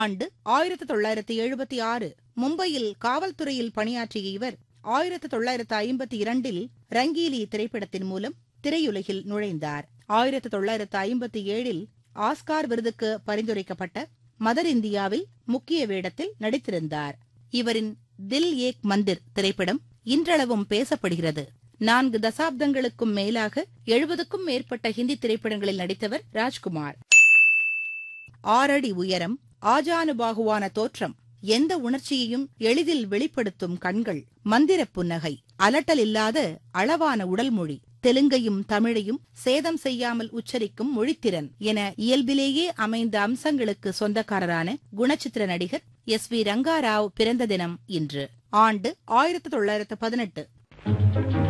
ஆண்டு ஆயிரத்து தொள்ளாயிரத்து எழுபத்தி ஆறு மும்பையில் காவல்துறையில் பணியாற்றிய இவர் ஆயிரத்து தொள்ளாயிரத்து ஐம்பத்தி இரண்டில் ரங்கீலி திரைப்படத்தின் மூலம் திரையுலகில் நுழைந்தார் ஆயிரத்து தொள்ளாயிரத்து ஐம்பத்தி ஏழில் ஆஸ்கார் விருதுக்கு பரிந்துரைக்கப்பட்ட மதர் இந்தியாவில் முக்கிய வேடத்தில் நடித்திருந்தார் இவரின் தில் ஏக் மந்திர் திரைப்படம் இன்றளவும் பேசப்படுகிறது நான்கு தசாப்தங்களுக்கும் மேலாக எழுபதுக்கும் மேற்பட்ட ஹிந்தி திரைப்படங்களில் நடித்தவர் ராஜ்குமார் ஆறடி உயரம் ஆஜானுபாகுவான தோற்றம் எந்த உணர்ச்சியையும் எளிதில் வெளிப்படுத்தும் கண்கள் மந்திரப் புன்னகை அலட்டல் இல்லாத அளவான உடல்மொழி தெலுங்கையும் தமிழையும் சேதம் செய்யாமல் உச்சரிக்கும் மொழித்திறன் என இயல்பிலேயே அமைந்த அம்சங்களுக்கு சொந்தக்காரரான குணச்சித்திர நடிகர் எஸ் வி ரங்காராவ் பிறந்த தினம் இன்று ஆண்டு ஆயிரத்து தொள்ளாயிரத்து பதினெட்டு